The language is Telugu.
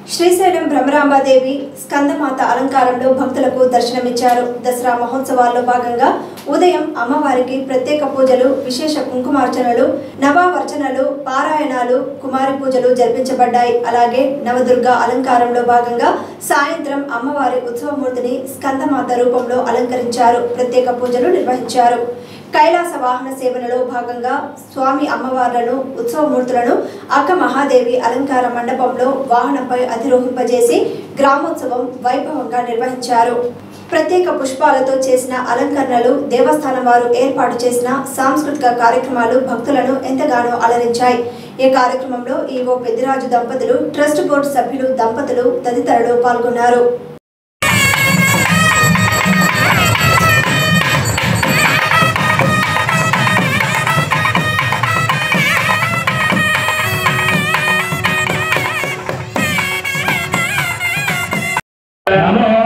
శ్రీశైలం భ్రమరాంబాదేవి స్కందమాత అలంకారంలో భక్తులకు దర్శనమిచ్చారు దసరా మహోత్సవాల్లో భాగంగా ఉదయం అమ్మవారికి ప్రత్యేక పూజలు విశేష కుంకుమార్చనలు నవావర్చనలు పారాయణాలు కుమారి పూజలు జరిపించబడ్డాయి అలాగే నవదుర్గ అలంకారంలో భాగంగా సాయంత్రం అమ్మవారి ఉత్సవమూర్తిని స్కందమాత రూపంలో అలంకరించారు ప్రత్యేక పూజలు నిర్వహించారు కైలాస వాహన సేవలలో భాగంగా స్వామి అమ్మవార్లను ఉత్సవమూర్తులను అక్క మహాదేవి అలంకార మండపంలో వాహనంపై అధిరోహింపజేసి గ్రామోత్సవం వైభవంగా నిర్వహించారు ప్రత్యేక పుష్పాలతో చేసిన అలంకరణలు దేవస్థానం వారు ఏర్పాటు చేసిన సాంస్కృతిక కార్యక్రమాలు భక్తులను ఎంతగానో అలరించాయి ఈ కార్యక్రమంలో ఈవో పెద్దిరాజు దంపతులు ట్రస్ట్ బోర్డు సభ్యులు దంపతులు తదితరులు పాల్గొన్నారు నమో